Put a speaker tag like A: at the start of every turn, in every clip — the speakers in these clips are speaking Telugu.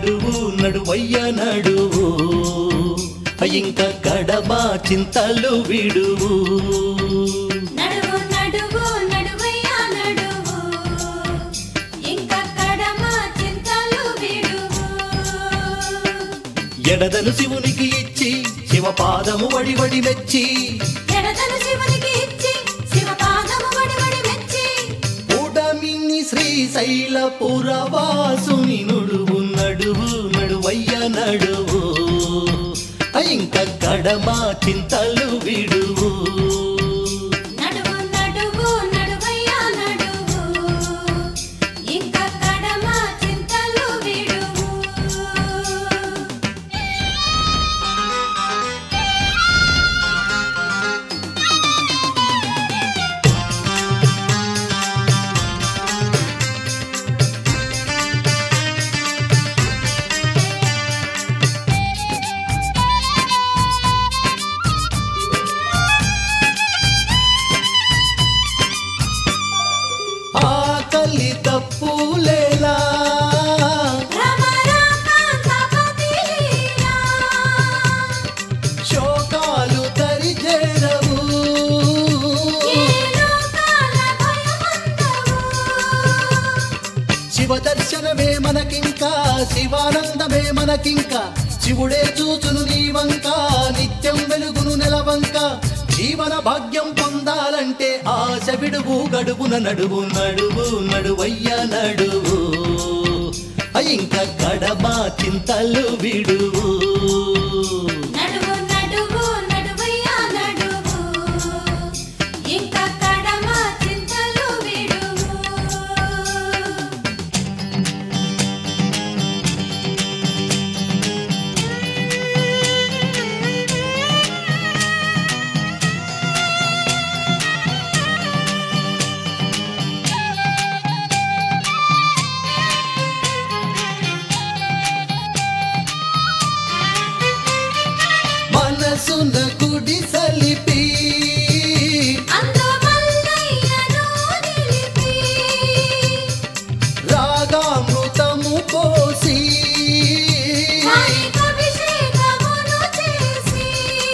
A: నడువు నడువయ్య నడువు ఇంక కడమ చింతలు విడువు
B: నడువు నడువు నడువయ్యా నడువు ఇంకా కడమ చింతలు విడువు
A: ఎడదను శివునికి ఇచ్చి శివ పాదము వడి వడి మెచ్చి
B: ఎడతను శివునికి ఇచ్చి శివ పాదము వడి వడి మెచ్చి
A: ఉడమిని శ్రీశైల పురవాసుని నుడువు నడువు నడువయ్య నడువు ఇంక కడమ చింతలు విడువు
B: నడువు నడువు నడువయ్యా నడువు ఇంకా కడమ చింతలు విడువు
A: ఆకలి తప్పులేలా
B: రమ రాకాంతపతి లీలా
A: శోకాలు దరిచేరవు
B: ఈ లోకాల భయమంతవు
A: శివ దర్శనమే మనకింకా శివానందమే మనకింకా శివుడే చూచును నీ వంక నిత్యం వెలుగును నెలవంక జీవన భాగ్యం పొందాలంటే ఆశ విడువు గడువున నడువు నడువు నడువయ్య నడువు ఇంకా కడమ చింతలు విడువు
B: నడువు నడువు నడువయ్యా నడువు ఇంకా కడమ చింతలు విడువు
A: మనసున గుడి సలిపి
B: అందు మల్లయ్యను నిలిపి
A: రాగామృతము పోసి
B: వారికభిషేకమును చేసి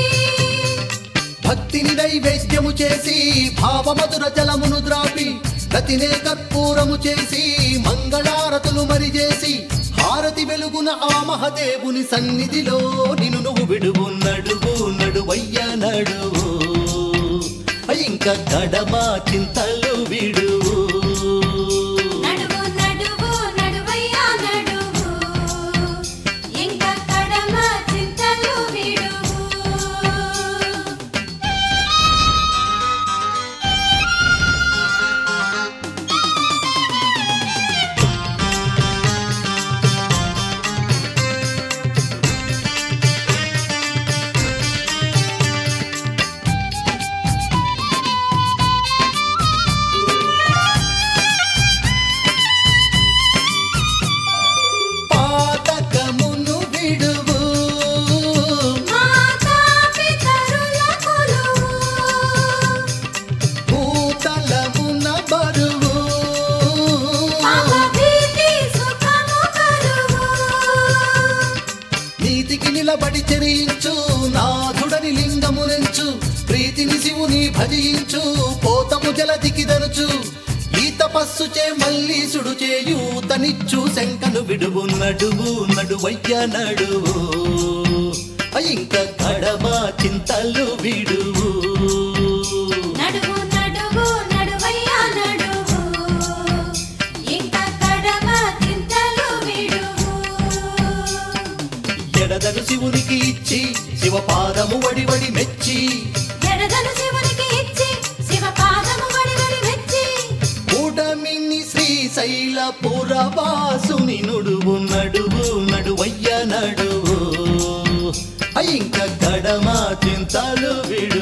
A: భక్తిని నైవేద్యము చేసి భావమధుర జలమును ద్రాపి గతినే కర్పూరము చేసి మంగళారతులు మరి చేసి హారతి వెలుగున ఆ మహదేవుని సన్నిధిలో నిన్ను నువ్వు విడువు నడువు నడువయ్య నడువు ఇంకా కడమ చింతలు విడువు
B: నడువు నడువు నడువయ్యా నడువు ఇంకా కడమ చింతలు విడువు
A: పాతకమును విడువు
B: మాతా పితరుల కొలువు
A: భూతలమున బరువు
B: పాప భీతి సుఖము కరువు
A: నీతికి నిలబడి చెరించు నాథుడని లింగమునెంచు ప్రీతిని శివుని భజించు పోతము జలదికి దనుచు ఈ తపస్సు చే మళ్ళీ సుడు చేయూతనిచ్చు శంకను విడువు నడువు నడువయ్య నడువు ఇంక కడమ చింతలు విడువు
B: నడువు నడువు నడువయ్యా నడువు ఇంకా కడమ చింతలు విడువు
A: ఎడదను శివునికి ఇచ్చి శివ పాదము వడి వడి మెచ్చి
B: ఎడదను శివునికి ఇచ్చి శివ పాదము వడి వడి మెచ్చి
A: కూడమిని శ్రీశైల పురవాసుని నుడువు నడువు నడువయ్య నడువు ఇంక కడమ చింతలు విడు